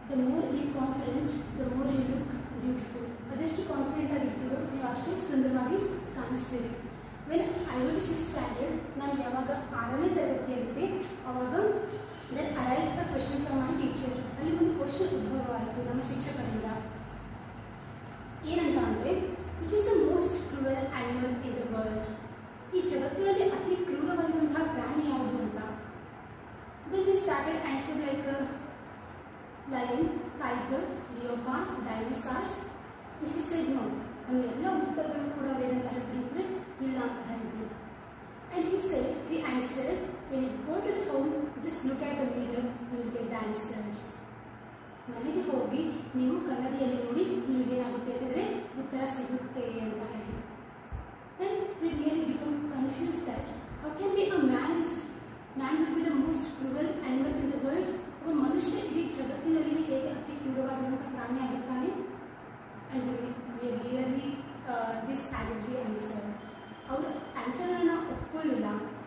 The more you confident the more you look beautiful ಅದೆಷ್ಟು confident ಆಗಿರ್ತೀರೋ ನೀವು ಅಷ್ಟು ಸುಂದರವಾಗಿ ಕಾಣಿಸ್ತೀರಿ when I was six standard ನಾನು ಯಾವಾಗ ಆರನೇ ತರಗತಿಯಲ್ಲಿದ್ದೆ ಅವಾಗ then arise the question from my teacher ಅಲ್ಲಿ ಒಂದು ಕ್ವಶನ್ ಉದ್ಭವ ಆಯಿತು ನಮ್ಮ ಶಿಕ್ಷಕರಿಂದ ಏನಂತ ಅಂದರೆ which is the most cruel animal in the world ಈ ಜಗತ್ತಿನಲ್ಲಿ ಅತಿ ಕ್ರೂರವಾಗಿರುವಂತಹ ಪ್ರಾಣಿ ಯಾವುದು ಅಂತ then we started answer like lion tiger leopard dinosaurs is side no ನಮಗೆ ಎಲ್ಲ ಉತ್ತರಗಳು ಕೂಡ ಏನಂತ ಹೇಳ್ತಿದ್ರೆ ಇಲ್ಲ ಅಂತ ಹೇಳಿದ್ರು and he said he answer when you go to the home just look at the mirror you will get the answers ಮನೆಗೆ ಹೋಗಿ ನೀವು ಕನ್ನಡಿಯಲ್ಲಿ ನೋಡಿ ನಿಮಗೆ ಏನಾಗುತ್ತೆ ಅಂತಂದರೆ ಉತ್ತರ ಸಿಗುತ್ತೆ ಅಂತ ಹೇಳಿ then we really become confuse that how can be a man is man will be the most cruel animal in the world ಒಬ್ಬ ಮನುಷ್ಯ ಇಡೀ ಜಗತ್ತಿನಲ್ಲಿ ಹೇಗೆ ಅತಿ ಕ್ರೂರವಾಗಿರುವಂಥ ಪ್ರಾಣಿ ಆಗಿರ್ತಾನೆ and we really disagreed answer ಅವರು ಆನ್ಸರನ್ನು ಒಪ್ಕೊಳ್ಳಿಲ್ಲ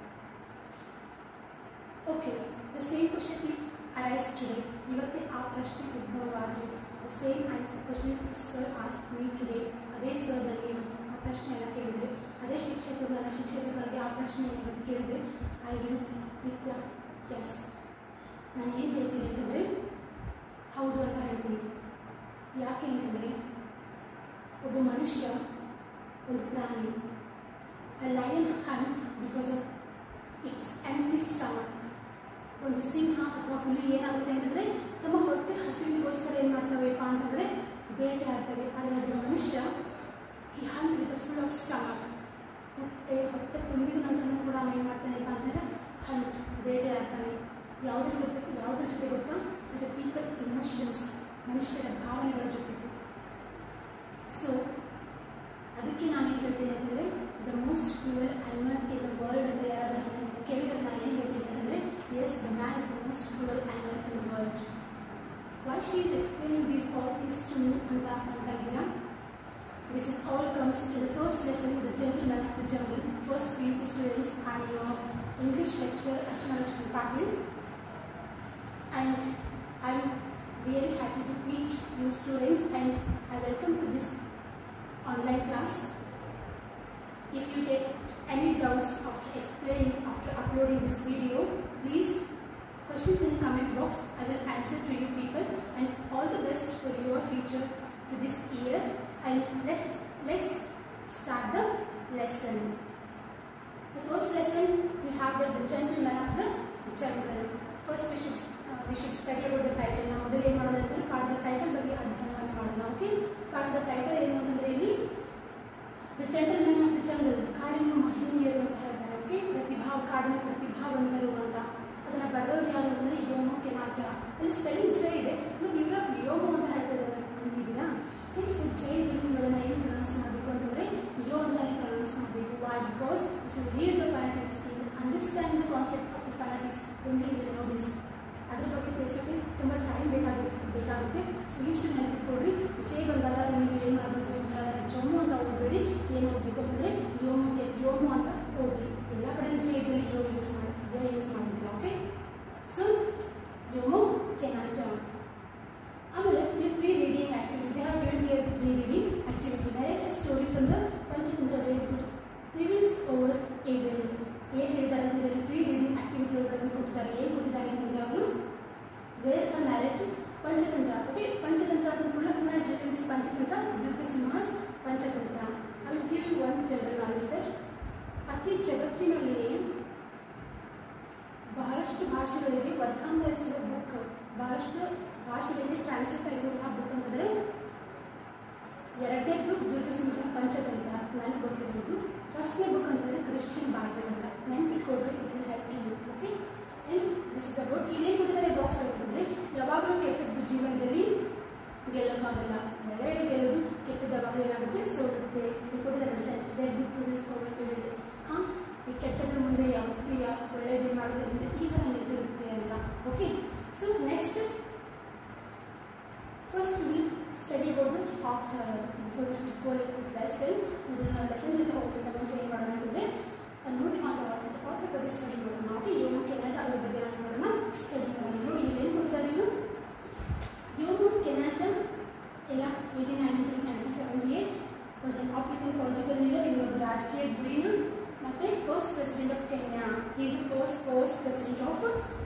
okay the same question if arise today ಇವತ್ತೇ ಆ ಪ್ರಶ್ನೆ ಉದ್ಭವವಾದರೆ the same answer question if sir ask me today ಅದೇ ಸರ್ ನನಗೆ ಇವತ್ತು ಆ ಪ್ರಶ್ನೆಯನ್ನು ಕೇಳಿದರೆ ಅದೇ ಶಿಕ್ಷಕರು ನನ್ನ ಶಿಕ್ಷಕರಿಗೆ ಆ ಪ್ರಶ್ನೆಯನ್ನು ಇವತ್ತು ಕೇಳಿದರೆ ಐ ವಿಲ್ ರಿಪ್ಲೈ ಎಸ್ ನಾನು ಏನು ಹೇಳ್ತೀನಿ ಅಂತಂದರೆ ಹೌದು ಅಂತ ಹೇಳ್ತೀನಿ ಯಾಕೆ ಅಂತಂದರೆ ಒಬ್ಬ ಮನುಷ್ಯ ಒಂದು ಪ್ರಾಣಿ a lion hunt because of its empty stomach ಒಂದು ಸಿಂಹ ಅಥವಾ ಹುಲಿ ಏನಾಗುತ್ತೆ ಅಂತಂದರೆ ತಮ್ಮ ಹೊಟ್ಟೆ ಹಸಿವಿಗೋಸ್ಕರ ಏನು ಮಾಡ್ತವೆಪ್ಪ ಅಂತಂದರೆ ಬೇಟೆ ಆಡ್ತವೆ ಆದರೆ ಒಬ್ಬ ಮನುಷ್ಯ he hunt with full of stomach ಹೊಟ್ಟೆ ಹೊಟ್ಟೆ ತುಂಬಿದ ನಂತರ ಕೂಡ ಅವ ಏನು ಮಾಡ್ತಾನೆಪ್ಪ ಅಂತಂದರೆ ಹಂಟ್ ಬೇಟೆ ಆಡ್ತಾನೆ ಯಾವುದ್ರ ಜೊತೆ ಯಾವುದ್ರ ಜೊತೆ ಗೊತ್ತಾ ವಿತ್ ಪೀಪಲ್ ಇಮೋಷನ್ಸ್ ಮನುಷ್ಯರ ಭಾವನೆಗಳ ಜೊತೆಗೆ ಸೊ ಅದಕ್ಕೆ ನಾನು ಏನು ಹೇಳ್ತೀನಿ ಅಂತಂದರೆ the most cruel animal in the world ಅಂತ ಯಾರಾದರೂ ನನಗೆ ಕೇಳಿದರೆ ನಾನು ಏನು ಹೇಳ್ತೀನಿ ಅಂತಂದರೆ yes the man is the most cruel animal in the world why she is explaining these all things to me ಅಂತ ಅಂತ ಇದ್ದೀರಾ This is all comes in the first lesson, The Gentleman of the Jungle. First PUC students, I'm your English lecturer, Archana Lakshmi Patil. And I'm really happy to teach you students and I welcome to this online class. If you get any doubts after explaining, after uploading this video, please questions in the comment box. I will answer to you people and all the best for your future to this year and let's let's start the lesson. The first lesson we have that the gentleman of the jungle. First we should uh, we should study about the title. ನಾವು ಮೊದಲು ಏನು ಮಾಡೋದು ಅಂತಂದ್ರೆ ಪಾಠದ title ಬಗ್ಗೆ ಅಧ್ಯಯನವನ್ನು ಮಾಡೋಣ okay ಪಾಠದ ಟೈಟಲ್ ಏನು ಅಂತಂದ್ರೆ ಇಲ್ಲಿ the gentleman of the jungle ಕಾಡಿನ ಮಹಿಳೆಯರು ಅಂತ ಹೇಳ್ತಾರೆ ಓಕೆ ಪ್ರತಿಭಾ ಕಾಡಿನ ಪ್ರತಿಭಾವಂತರು ಅಂತ ಅದನ್ನು ಬರೆದವ್ರು ಯಾರು ಅಂತಂದರೆ ಯೋಮೋ ಕೆನಾಟ ಅಲ್ಲಿ ಸ್ಪೆಲ್ಲಿಂಗ್ ಜೆ ಇದೆ ಮತ್ತು ಇವರ ಯೋಮೋ ಅಂತ ಹೇಳ್ತಾ ಇದ್ದಾರೆ ಅಂತಿದ್ದೀರಾ ಹೇಗೆ ಸೊ ಜೆ ಇದ್ರೆ ನೀವು ಅದನ್ನು ಏನು ಪ್ರೊನೌನ್ಸ್ ಮಾಡಬೇಕು ಅಂತಂದರೆ ಯೋ ಅಂತಾನೆ ಪ್ರೊನೌನ್ಸ್ ಮಾಡಬೇಕು why because if you read the phonetics you understand the concept of the phonetics only will know this ಅದ್ರ ಬಗ್ಗೆ ತಿಳಿಸೋಕ್ಕೆ ತುಂಬ ಟೈಮ್ ಬೇಕಾಗುತ್ತೆ ಬೇಕಾಗುತ್ತೆ ಸೊ ಇಷ್ಟು ನೆನಪಿಟ್ಕೊಡ್ರಿ ಜೆ ಬಂದಾಗ ನೀವು ಏನು ಮಾಡಬೇಕು ಅಂತಂದರೆ ಜಮ್ಮು ಅಂತ ಓದಬೇಡಿ ಏನು ಓದಬೇಕು ಅಂತಂದರೆ ಯೋಮು ಕೆ ಯೋಮು ಅಂತ ಓದಿ ಎಲ್ಲ ಕಡೆ ಜೆ ಇದ್ದಲ್ಲಿ ಯೋ ಯೂಸ್ ಮಾಡಿ ಯೋ ಯೂಸ್ ಮಾಡಿದ್ದಿಲ್ಲ ಓಕೆ ಸೊ ಯೋಮು ಕೆನಾಟ ಆಮೇಲೆ pre reading activity they have given here pre reading activity narrate a story from the Panchatantra where good reveals over evil ಏನು ಹೇಳಿದ್ದಾರೆ ಅಂತ ಇದರಲ್ಲಿ ಪ್ರೀ ರೀಡಿಂಗ್ ಆಕ್ಟಿವಿಟಿ ಒಳಗಡೆ ಕೊಟ್ಟಿದ್ದಾರೆ ಏನು ಕೊಟ್ಟಿದ್ದಾರೆ ಅಂತಂದರೆ ಅವರು where a narrative Panchatantra okay Panchatantra ಅಂತ ಕೂಡ who has written this Panchatantra Durgasimha's Panchatantra I will give you one general knowledge that ಅತಿ ಜಗತ್ತಿನಲ್ಲಿ ಬಹಳಷ್ಟು ಭಾಷೆಗಳಿಗೆ ವರ್ಗಾಂತರಿಸಿದ ಬುಕ್ ಬಹಳಷ್ಟು ಭಾಷೆಗಳಿಗೆ ಟ್ರಾನ್ಸ್ಲೇಟ್ ಆಗಿರುವಂತಹ ಬುಕ್ ಅಂತಂದರೆ ಎರಡನೇದು ದುರ್ಗಸಿಂಹನ ಪಂಚತಂತ್ರ ನನಗೆ ಗೊತ್ತಿರೋದು ಫಸ್ಟ್ನೇ ಬುಕ್ ಅಂತಂದರೆ ಕ್ರಿಶ್ಚಿಯನ್ ಬೈಬಲ್ ಅಂತ ನೆನ್ಪಿಟ್ಕೊಡ್ರಿ it will help you okay and this is about ಇಲ್ಲೇನು ಕೊಟ್ಟಿದ್ದಾರೆ ಬಾಕ್ಸ್ ಆಗಿರ್ತಂದರೆ ಯಾವಾಗಲೂ ಕೆಟ್ಟದ್ದು ಜೀವನದಲ್ಲಿ ಗೆಲ್ಲಕ್ಕಾಗಲ್ಲ ಒಳ್ಳೆಯದು ಗೆಲ್ಲೋದು ಕೆಟ್ಟದ್ದು ಯಾವಾಗಲೂ ಏನಾಗುತ್ತೆ ಸೋಲುತ್ತೆ ಇಲ್ಲಿ ಕೊಟ್ಟಿದ್ದಾರೆ sense where good to this ಹಾಂ ಈ ಕೆಟ್ಟದ್ರ ಮುಂದೆ ಯಾವತ್ತೂ ಯಾ ಒಳ್ಳೆಯದು ಏನು ಮಾಡುತ್ತೆ ಅಂದರೆ ಈ ಥರ ನಿಂತಿರುತ್ತೆ ಅಂತ okay so next first will study about the author before goal lesson ಇದನ್ನು ಲೆಸನ್ ಜೊತೆ ಹೋಗ್ಬೇಕು ಮುಂಚೆ ಏನು ಮಾಡೋಣ ಅಂತಂದರೆ ನೋಡಿ ಆ ಆಥರ್ ಆಥರ್ ಬಗ್ಗೆ ಸ್ಟಡಿ ಮಾಡೋಣ ಓಕೆ ಏನು ಕೆನಡ ಅದ್ರ ಬಗ್ಗೆ ನಾವು ಮಾಡೋಣ ಸ್ಟಡಿ ಮಾಡೋಣ ನೋಡಿ ಇಲ್ಲಿ ಏನು ಕೊಟ್ಟಿದ್ದಾರೆ ಇನ್ನು ಯು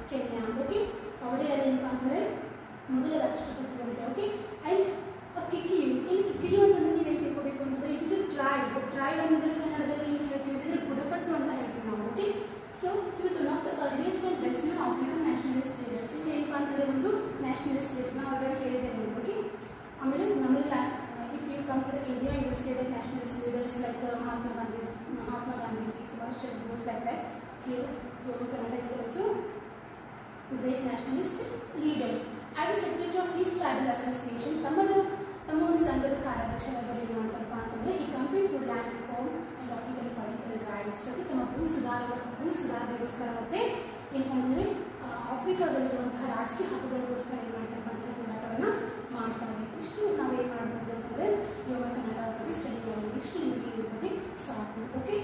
ಕೆನ್ಯಾ ಓಕೆ ಅವರೇ ಏನಪ್ಪ ಅಂತಂದರೆ ಮೊದಲ ರಾಷ್ಟ್ರಪತಿ ಅಂತೆ ಓಕೆ ಆ್ಯಂಡ್ ಕಿಕ್ಕಿಯು ಇಲ್ಲಿ ಕಿಕ್ಕಿಯು ಅಂತಂದ್ರೆ ನೀವೇನು ತಿಳ್ಕೊಬೇಕು ಅಂತಂದರೆ it is a tribe tribe ಅಂತಂದ್ರೆ ಕನ್ನಡದಲ್ಲಿ ಏನು ಹೇಳ್ತೀವಿ ಅಂತಂದರೆ ಬುಡಕಟ್ಟು ಅಂತ ಹೇಳ್ತೀವಿ ನಾವು okay so it was one of the earliest and best man African nationalist leaders ಇವು ಏನಪ್ಪ ಅಂತಂದರೆ ಒಂದು ನ್ಯಾಷನಲಿಸ್ಟ್ ಲೀಡರ್ ನಾವು ಆಲ್ರೆಡಿ ಹೇಳಿದ್ದೇವೆ ನಿಮ್ಗೆ ಓಕೆ ಆಮೇಲೆ ನಮ್ಮೆಲ್ಲ if you come to the India you will say the nationalist leaders like Mahatma Gandhi Mahatma Gandhiji Subhash Chandra Bose like that here Kannada is also great nationalist leaders. As a secretary of his tribal association, ತಮ್ಮದ ತಮ್ಮ ಒಂದು ಸಂಘದ ಕಾರ್ಯಾಧ್ಯಕ್ಷರಾಗಿ ಏನು ಮಾಡ್ತಾರಪ್ಪ ಅಂತಂದರೆ ಈ complete food land reform and African political rights ಅದಕ್ಕೆ ತಮ್ಮ ಭೂ ಸುಧಾರ ಭೂ ಸುಧಾರಣೆಗೋಸ್ಕರ ಮತ್ತೆ ಏನಂದರೆ ಆಫ್ರಿಕಾದಲ್ಲಿರುವಂತಹ ರಾಜಕೀಯ ಹಕ್ಕುಗಳಿಗೋಸ್ಕರ ಏನು ಮಾಡ್ತಾರಪ್ಪ ಅಂದರೆ ಹೋರಾಟವನ್ನು ಮಾಡ್ತಾರೆ ಇಷ್ಟು ನಾವೇನು ಮಾಡ್ಬೋದು ಅಂತಂದರೆ ಯೋಗ ಕನ್ನಡ ಬಗ್ಗೆ ಸ್ಟಡಿ ಮಾಡೋದು ಇಷ್ಟು ನಿಮಗೆ ಇದ್ರ ಬಗ್ಗೆ ಸಾಕು ಓಕೆ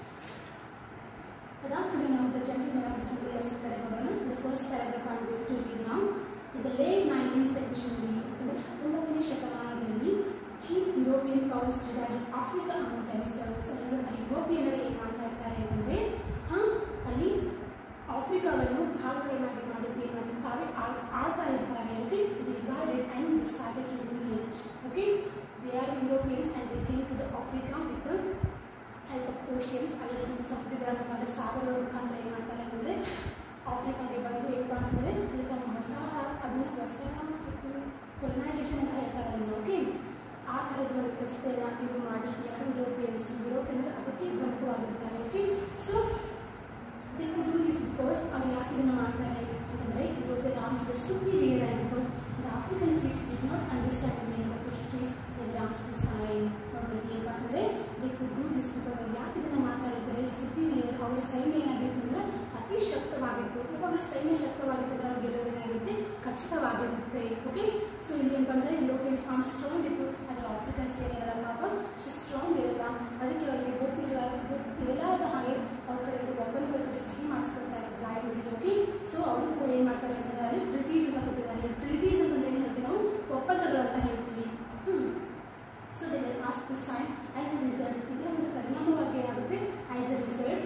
ಅದಾದ್ಮೇಲೆ ನಾವು the jungle of the jungle lesson ಕಡೆ ಬರೋಣ the first paragraph on going to read ನಾವು ದ ಲೇಟ್ ನೈನ್ಟೀನ್ ಸೆಂಚುರಿ ಅಂತಂದರೆ ಹತ್ತೊಂಬತ್ತನೇ ಶತಮಾನದಲ್ಲಿ chief European powers divided Africa amount themselves ಅಲ್ಲಿರುವಂತಹ ಯುರೋಪಿಯನ್ನರು ಏನು ಮಾಡ್ತಾ ಇರ್ತಾರೆ ಅಂತಂದರೆ ಹಾಂ ಅಲ್ಲಿ ಆಫ್ರಿಕಾವನ್ನು ಭಾಗಗಳನ್ನಾಗಿ ಮಾಡಿದ್ರೆ ಏನು ಮಾಡ್ತಾರೆ ತಾವೇ ಆಳ್ ಆಳ್ತಾ ಇರ್ತಾರೆ okay divided and started to rule it okay they are Europeans and they came to the Africa with help of oceans ಅಲ್ಲಿರುವಂಥ ಸಮುದ್ರಗಳ ಮುಖಾಂತರ ಸಾಗರಗಳ ಮುಖಾಂತರ ಏನು ಮಾಡ್ತಾರೆ ಅಂತಂದರೆ ಆಫ್ರಿಕಾಗೆ ಬಂದು ಏನಪ್ಪ ಅಂತಂದರೆ ಅಲ್ಲಿ ತಮ್ಮ ವಸಾಹ ಅದನ್ನು ವಸಾಹ ಕೊಲನೈಸೇಷನ್ ಅಂತ ಹೇಳ್ತಾರೆ ಅದನ್ನು ಓಕೆ ಆ ಥರದ ಒಂದು ವ್ಯವಸ್ಥೆಯನ್ನು ಇವರು ಮಾಡಿದ್ರು ಯಾರು ಯುರೋಪಿಯನ್ಸ್ ಯುರೋಪಿಯನ್ ಅದಕ್ಕೆ ಪ್ರಮುಖವಾಗಿರ್ತಾರೆ okay so they could do this because ಅವ್ರು ಯಾಕೆ ಇದನ್ನು ಮಾಡ್ತಾರೆ ಅಂತಂದರೆ European arms were superior and because the African chiefs did not understand the meaning of treaties the arms to sign ನೋಡಿ ಏನಪ್ಪ ಅಂತಂದರೆ they could do this because ಅವ್ರು ಯಾಕೆ ಇದನ್ನು ಮಾಡ್ತಾ ಇರ್ತಾರೆ ಸುಪೀರಿಯರ್ ಅವರ ಸೈನ್ಯ ಏನಾಗಿತ್ತು ಅಂದರೆ ಅತಿ ಶಕ್ತವಾಗಿತ್ತು ಯಾವಾಗಲೂ ಸೈನ್ಯ ಶಕ್ತವಾಗಿತ್ತು ಅಂದರೆ ಅವ್ರು ಗೆಲ್ಲೋದೇನಾಗಿರುತ್ತೆ ಖಚಿತವಾಗಿರುತ್ತೆ ಓಕೆ ಸೊ ಇಲ್ಲಿ ಏನಪ್ಪ ಅಂದರೆ ಯುರೋಪಿಯನ್ಸ್ ಆರ್ಮ್ ಸ್ಟ್ರಾಂಗ್ ಇತ್ತು ಆದರೆ ಆಫ್ರಿಕನ್ಸ್ ಏನಿರಲ್ಲ ಪಾಪ ಅಷ್ಟು ಸ್ಟ್ರಾಂಗ್ ಇರಲ್ಲ ಅದಕ್ಕೆ ಅವರಿಗೆ ಗೊತ್ತಿರಲ್ಲ ಗೊತ್ತಿರಲಾದ ಹಾಗೆ ಅವ್ರ ಕಡೆಯಿಂದ ಒಪ್ಪಂದಗಳ ಕಡೆ ಸಹಿ ಮಾಡಿಸ್ಕೊಳ್ತಾ ಇದ್ದಾರೆ ಬ್ಲೈಂಡ್ಲಿ ಓಕೆ ಸೊ ಅವರು ಏನು ಮಾಡ್ತಾರೆ ಅಂತಂದರೆ ಅಲ್ಲಿ ಟ್ರಿಟೀಸ್ ಅಂತ ಕೊಟ್ಟಿದ್ದಾರೆ ಟ್ರಿಟೀಸ್ ಅಂತಂದ್ರೆ ಏನು ಹೇಳ್ತೀವಿ ನಾವು ಒಪ್ಪಂದಗಳು ಅಂತ ಹೇಳ್ತೀವಿ ಹ್ಞೂ so they will ask to sign as a result ಇದರ ಒಂದು ಪರಿಣಾಮವಾಗಿ ಏನಾಗುತ್ತೆ as a result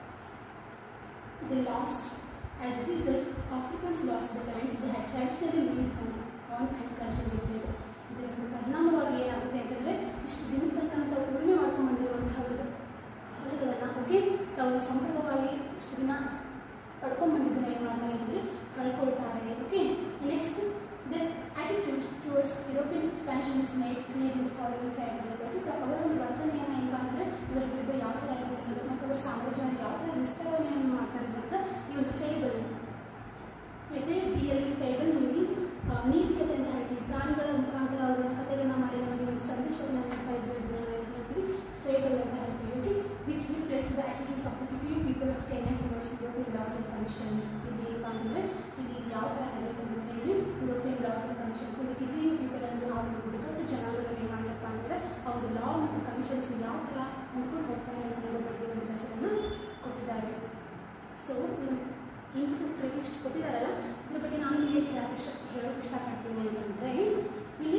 they lost as a result Africans lost the lands they had traditionally lived on on and cultivated ಇದರ ಒಂದು ಪರಿಣಾಮವಾಗಿ ಏನಾಗುತ್ತೆ ಅಂತಂದರೆ ಇಷ್ಟು ದಿನ ತನಕ ತಾವು ಉಳುಮೆ ಮಾಡ್ಕೊಂಡು ಬಂದಿರುವಂತಹ ಒಂದು ಹೊಲಗಳನ್ನು ಓಕೆ ತಾವು ಸಂಪ್ರದಾಯವಾಗಿ ಇಷ್ಟು ದಿನ ಪಡ್ಕೊಂಡು ಬಂದಿದ್ದನ್ನು ಏನು ಮಾಡ್ತಾರೆ ಅಂತಂದರೆ ಕಳ್ಕೊಳ್ತಾರೆ okay next the attitude towards European expansion is made clear in the following family okay ಅವರ ಒಂದು ವರ್ತನೆಯನ್ನು ಏನಪ್ಪ ಅಂತಂದರೆ ಇವರ ವಿರುದ್ಧ ಯಾವ ಥರ ಇರುತ್ತೆ ಅನ್ನೋದು ಮತ್ತು ಅವರ ಸಾಮ್ರಾಜ್ಯವನ್ನು ಯಾವ ಥರ ವಿಸ್ತರಣೆಯನ್ನು ಮಾಡ್ತಾರೆ ಅಂತ ಈ ಒಂದು fable F A B L fable meaning ನೀತಿಕತೆ ಅಂತ ಹೇಳ್ತೀವಿ ಪ್ರಾಣಿಗಳ ಮುಖಾಂತರ ಅವರ ಕಥೆಗಳನ್ನ ಮಾಡಿ ನಮಗೆ ಒಂದು ಸಂದೇಶವನ್ನು ನೀಡ್ತಾ ಇದ್ರು ಇದನ್ನು ನಾವು ಅಂತ ಹೇಳ್ತೀವಿ ಫೇಬಲ್ ಅಂತ ಹೇಳ್ತೀವಿ okay which reflects the attitude of the Kikuyu people of Kenya towards European laws and commissions ಇಲ್ಲಿ ಏನಪ್ಪ ಅಂತಂದರೆ ಇಲ್ಲಿ ಇದು ಯಾವ ಥರ ನಡೆಯುತ್ತೆ ಅಂತಂದರೆ ಇಲ್ಲಿ ಯುರೋಪಿಯನ್ ಲಾಸ್ ಆ್ಯಂಡ್ ಕಮಿಷನ್ಸ್ ಇಲ್ಲಿ ಕಿಪಿಯು ಪೀಪಲ್ ಅಂದರೆ ಆ ಒಂದು ಬುಡಕಟ್ಟು ಜನಾಂಗದಲ್ಲಿ ಏನು ಮಾಡ್ತಪ್ಪ ಅಂತಂದರೆ ಆ ಒಂದು ಲಾ ಮತ್ತು ಕಮಿಷನ್ಸ್ ಯಾವ ಥರ ಹೊಂದ್ಕೊಂಡು ಹೋಗ್ತಾರೆ ಅನ್ನೋದ್ರ ಬಗ್ಗೆ ಒಂದು ಮೆಸೇಜನ್ನು ಕೊಟ್ಟಿದ್ದಾರೆ ಸೊ ಇಂಟು ಟ್ರೈನ್ ಇಷ್ಟು ಕೊಟ್ಟಿದ್ದಾರಲ್ಲ ಇದ್ರ ಬಗ್ಗೆ ನಾನು ನಿಮಗೆ ಹೇಳಕ್ಕೆ ಇಷ್ಟ ಹೇಳೋಕ್ಕೆ ಇಷ್ಟಪಡ್ತೀನಿ ಅಂತಂದರೆ ಇಲ್ಲಿ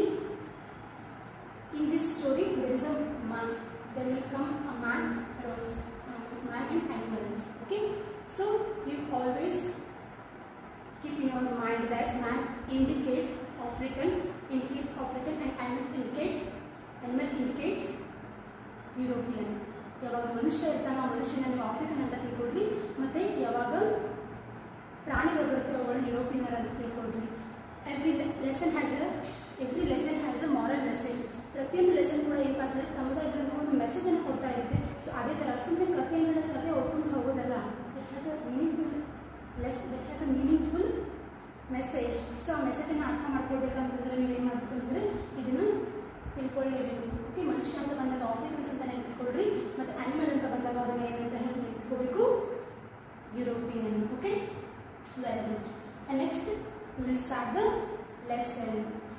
in this story there is a man there will come a man rose man and animals okay so you always keep in your mind that man indicate African indicates African and animals indicates animal indicates European ಯಾವಾಗ ಮನುಷ್ಯ ಇರ್ತಾನೆ ಆ ಮನುಷ್ಯನ ನೀವು African ಅಂತ ತಿಳ್ಕೊಳ್ರಿ ಮತ್ತು ಯಾವಾಗ ಪ್ರಾಣಿಗಳು ಬರುತ್ತೆ ಅವುಗಳನ್ನ ಯುರೋಪಿಯನ್ ಅಂತ ತಿಳ್ಕೊಳ್ರಿ every lesson has a every lesson has a moral message ಪ್ರತಿಯೊಂದು ಲೆಸನ್ ಕೂಡ ಏನಪ್ಪ ಅಂತಂದರೆ ತಮ್ಮದಾಗಿರುವಂಥ ಒಂದು ಮೆಸೇಜನ್ನು ಕೊಡ್ತಾ ಇರುತ್ತೆ ಸೊ ಅದೇ ಥರ ಸುಮ್ಮನೆ ಕಥೆ ಅಂತಂದರೆ ಕಥೆ ಓದ್ಕೊಂಡು ಹೋಗೋದಲ್ಲ that has a meaningful less that has a meaningful message so ಆ ಮೆಸೇಜನ್ನು ಅರ್ಥ ಮಾಡ್ಕೊಳ್ಬೇಕಂತಂದರೆ ನೀವು ಏನು ಮಾಡಬೇಕು ಅಂತಂದರೆ ಇದನ್ನು ತಿಳ್ಕೊಳ್ಳೇಬೇಕು ಓಕೆ ಮನುಷ್ಯ ಅಂತ ಬಂದಾಗ ಆಫ್ರಿಕನ್ಸ್ ಅಂತ ನೆನ್ಪಿಟ್ಕೊಳ್ರಿ ಮತ್ತು ಅನಿಮಲ್ ಅಂತ ಬಂದಾಗ ಅದನ್ನು ಏನಂತ ಹೇಳಿ ನೆನ್ಪಿಟ್ಕೋಬೇಕು European okay very good and next will start the lesson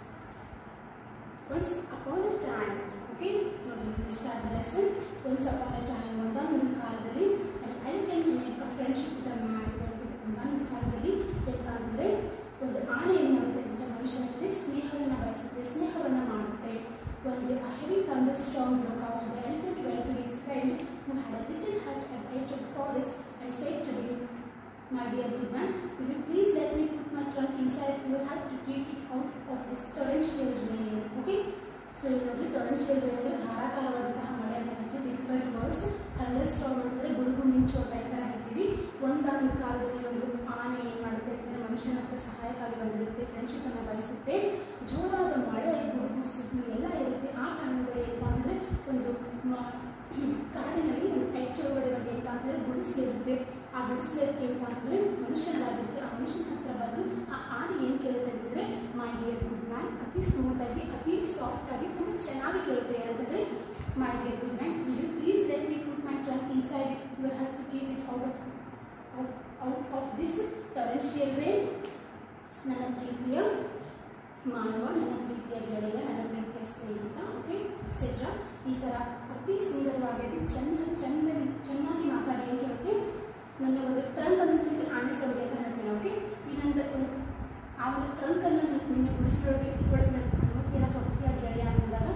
once upon a time okay ನೋಡಿ will start the lesson once upon a time ಒಂದಾನೊಂದು ಕಾಲದಲ್ಲಿ elephant make a friendship with a man ಒಂದಾನೊಂದು ಕಾಲದಲ್ಲಿ ಏನಪ್ಪ ಅಂದರೆ ಒಂದು ಆನೆ ಏನು ಮಾಡುತ್ತೆ ಅಂದರೆ ಮನುಷ್ಯನ ಜೊತೆ ಸ್ನೇಹವನ್ನು ಬಯಸುತ್ತೆ ಸ್ನೇಹವನ್ನು ಮಾಡುತ್ತೆ ಒಂದು a heavy thunderstorm broke out. The elephant went to his friend who had a little hut at the edge of the forest and said to him, My dear good man, will you please let me put my trunk inside? You will have to keep it out of this torrential rain. Okay? So ಇಲ್ಲಿ ನೋಡಿ ಟೊರೆನ್ಷಿಯಲ್ rain ಅಂದರೆ ಧಾರಾಕಾರವಾದಂತಹ ಮಳೆ ಅಂತ ಹೇಳ್ತೀವಿ difficult words thunder storm ಅಂತಂದರೆ ಗುಡುಗು ಮಿಂಚು ಅಂತ ಈ ಥರ ಹೇಳ್ತೀವಿ ಒಂದಾನೊಂದು ಕಾಲದಲ್ಲಿ ಒಂದು ಆನೆ ಏನು ಮಾಡುತ್ತೆ ಅಂತಂದರೆ ಮನುಷ್ಯನ ಹತ್ರ ಸಹಾಯಕ್ಕಾಗಿ ಬಂದಿರುತ್ತೆ ಫ್ರೆಂಡ್ಶಿಪ್ಪನ್ನು ಬಯಸುತ್ತೆ ಜೋರಾದ ಮಳೆ ಗುಡುಗು ಸಿಡ್ಲು ಎಲ್ಲ ಇರುತ್ತೆ ಆ ಟೈಮ್ಗಳು ಏನಪ್ಪ ಅಂದರೆ ಒಂದು ಮ- ಕಾಡಿನಲ್ಲಿ ಒಂದು ಹೆಚ್ಚು ಒಳಗಡೆ ಒಂದು ಏನಪ್ಪ ಅಂತಂದರೆ ಗುಡಿಸಲಿರುತ್ತೆ ಆ ಗುಡಿಸಲಿಕ್ಕೆ ಏನಪ್ಪ ಅಂತಂದರೆ ಮನುಷ್ಯನಾಗಿರುತ್ತೆ ಆ ಮನುಷ್ಯನ ಹತ್ರ ಬಂದು ಆ ಆನೆ ಏನು ಕೇಳುತ್ತೆ ಅಂತಂದರೆ ಮೈ ಡಿಯರ್ ಗುಡ್ ಮ್ಯಾನ್ ಅತಿ ಸ್ಮೂತಾಗಿ ಅತಿ ಸಾಫ್ಟ್ ಆಗಿ ತುಂಬ ಚೆನ್ನಾಗಿ ಕೇಳುತ್ತೆ ಏನಂತಂದರೆ my dear good man will you please let me put my trunk inside it you have to keep it out of out out of this torrential rain ನನ್ನ ಪ್ರೀತಿಯ ಮಾನವ ನನ್ನ ಪ್ರೀತಿಯ ಗೆಳೆಯ ನನ್ನ ಪ್ರೀತಿಯ ಸ್ನೇಹಿತ ಓಕೆ ಸೆಟ್ರಾ ಈ ಥರ ಅತಿ ಸುಂದರವಾಗಿ ಅತಿ ಚೆನ್ನ ಚೆನ್ನ ಚೆನ್ನಾಗಿ ಮಾತಾಡಿ ಏನು ಕೇಳುತ್ತೆ ನನ್ನ ಒಂದು ಟ್ರಂಕ್ ಅನ್ನೋದ್ರಲ್ಲಿ ಆನೆ ಸೌಂಡ್ ಅಂತ ಹೇಳ್ತೇನೆ ಓಕೆ ಇನ್ನೊಂದು ಒಂದು ಆ ಒಂದು ಟ್ರಂಕನ್ನು ನಿನ್ನ ಗುಡಿಸಲೊಳಗೆ ಇಟ್ಕೊಳ್ಳೋಕೆ ನನ್ನ ಅನುಮತಿಯನ್ನು ಕೊಡ್ತೀಯ ಗೆಳೆಯ ಅಂದಾಗ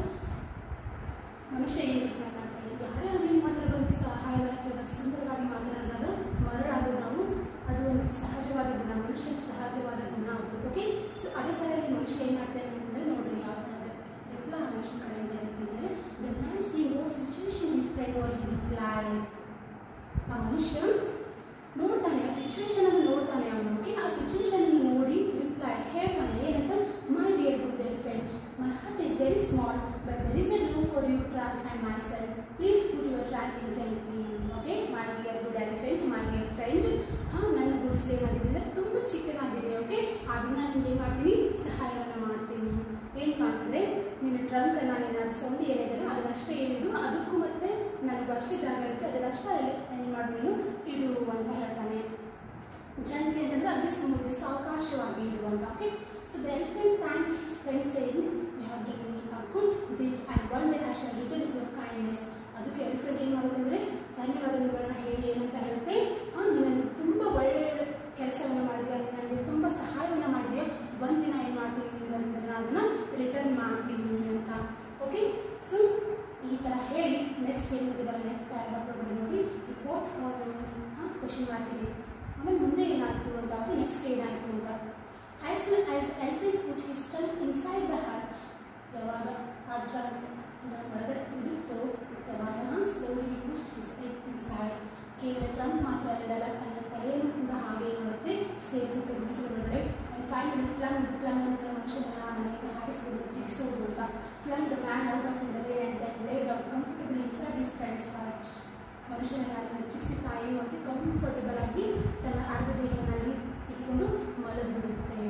ಮನುಷ್ಯ ಏನು ರಿಪ್ಲೈ ಮಾಡ್ತಾರೆ ಯಾರೇ ಆಗಲಿ ನಿಮ್ಮ ಹತ್ರ ಬಂದು ಸಹಾಯವನ್ನು ಕೇಳಿದಾಗ ಸುಂದರವಾಗಿ ಮಾತನಾಡಿದಾಗ ಮರಳಾಗೋದು ನಾವು ಅದು ಒಂದು ಸಹಜವಾದ ಗುಣ ಮನುಷ್ಯನ ಸಹಜವಾದ ಗುಣ ಅದು ಓಕೆ ಸೊ ಅದೇ ಥರ ಇಲ್ಲಿ ಮನುಷ್ಯ ಏನು ಮಾಡ್ತಾನೆ ಅಂತಂದರೆ ನೋಡ್ರಿ ಯಾವ ಥರದ ರಿಪ್ಲೈ ಆ ಮನುಷ್ಯನ ಕಡೆಯಿಂದ ಹೇಳ್ತಿದ್ದಾರೆ the man see no situation is friend was replied ಆ ಮನುಷ್ಯ ನೋಡ್ತಾನೆ ಆ ಸಿಚುವೇಶನ್ ಅನ್ನು ನೋಡ್ತಾನೆ ಅವನು ಓಕೆ ಆ ಸಿಚುವೇಶನ್ ನೋಡಿ ರಿಪ್ಲೈ ಹೇಳ್ತಾನೆ ಏನಂತ my dear good elephant my heart is very small but there is a room for you track and myself please put your track in gently okay my dear good elephant my dear friend ಹಾಂ ನನ್ನ ಗುಡ್ಸ್ಲು ಏನಾಗಿದೆ ತುಂಬ ಚಿಕ್ಕದಾಗಿದೆ okay ಆದರೂ ನಾನು ನಿಂಗೆ ಏನು ಮಾಡ್ತೀನಿ ಸಹಾಯವನ್ನು ಮಾಡ್ತೀನಿ ಏನು ಮಾಡ್ತಿದ್ರೆ ನಿನ್ನ ಟ್ರಂಕನ್ನು ನಿನ್ನ ಸೊಂಡಿ ಏನಿದೆ ಅದನ್ನಷ್ಟೇ ಏನಿಡು ಅದಕ್ಕೂ ಮತ್ತೆ ನನಗೂ ಅಷ್ಟೇ ಜಾಗ ಇರುತ್ತೆ ಅದನ್ನಷ್ಟೇ ಏನು ಮಾಡಿ ನೀನು ಇಡು ಅಂತ ಹೇಳ್ತಾನೆ ಜಂಟ್ಲಿ ಅಂತಂದ್ರೆ ಅದೇ ಸ್ಮೂತ್ ಸಾವಕಾಶವಾಗಿ ಇಡು ಅಂತ okay so the elephant thank his friend saying you have done me a good deed and one day I shall return your kindness ಅದಕ್ಕೆ ಎಲಿಫೆಂಟ್ ಏನು ಮಾಡುತ್ತಂದರೆ ಧನ್ಯವಾದಗಳನ್ನ ಹೇಳಿ ಏನಂತ ಹೇಳುತ್ತೆ ಹಾಂ ನೀನು ತುಂಬ ಒಳ್ಳೆಯ ಕೆಲಸವನ್ನು ಮಾಡಿದ್ಯಾ ನೀನು ನನಗೆ ತುಂಬ ಸಹಾಯವನ್ನು ಮಾಡಿದ್ಯಾ ಒಂದು ದಿನ ಏನು ಮಾಡ್ತೀನಿ ನಿಮ್ಗೆ ಅಂತಂದ್ರೆ ನಾನು ಅದನ್ನು ರಿಟರ್ನ್ ಮಾಡ್ತೀನಿ ಅಂತ ಓಕೆ ಸೊ ಈ ಥರ ಹೇಳಿ ನೆಕ್ಸ್ಟ್ ಏನು ಮಾಡಿದ್ದಾರೆ ನೆಕ್ಸ್ಟ್ ಪ್ಯಾರಾಗ್ರಾಫ್ ಒಳಗಡೆ ನೋಡಿ ರಿಪೋರ್ಟ್ ಫಾರ್ ಹಾಂ ಕ್ವಶನ್ ಮಾರ್ಕ್ ಇದೆ ಆಮೇಲೆ ಮುಂದೆ ಏನಾಯಿತು ಅಂತ ಓಕೆ ನೆಕ್ಸ್ಟ್ ಏನಾಯಿತು ಅಂತ as well as elephant put his trunk inside the hut ಯಾವಾಗ ಆ ಟ್ರಂಕ್ ಒಳಗಡೆ ಇರುತ್ತೋ ಯಾವಾಗ slowly pushed his head inside ಕೇವಲ ಟ್ರಂಕ್ ಮಾತ್ರ ಇರಲ್ಲ ತನ್ನ ತಲೆಯನ್ನು ಕೂಡ ಹಾಗೆ ಏನು ಮಾಡುತ್ತೆ ಸೇರಿಸುತ್ತೆ ಗುಡಿಸಲು ಒಳಗಡೆ ಆ್ಯಂಡ್ ಫೈನಲಿ ಫ್ಲಂಗ್ ಫ್ಲಂಗ್ ಅಂದರೆ ಮನುಷ್ಯನ ಮನೆಗೆ ಹಾರಿಸ್ಬಿಡುತ್ತೆ ಚಿಕ್ಸೋದು ಅಂತ flung the man out of the rain and then laid out comfortable inside his friends heart ಮನುಷ್ಯನ ಯಾರನ್ನ ಚಿಕ್ಸಿ ಕಾಯಿ ಮಾಡ್ತಿ ಕಂಫರ್ಟಬಲ್ ಆಗಿ ತನ್ನ ಅರ್ಧ ದೇಹದಲ್ಲಿ ಇಟ್ಕೊಂಡು ಮಲಗಿಬಿಡುತ್ತೆ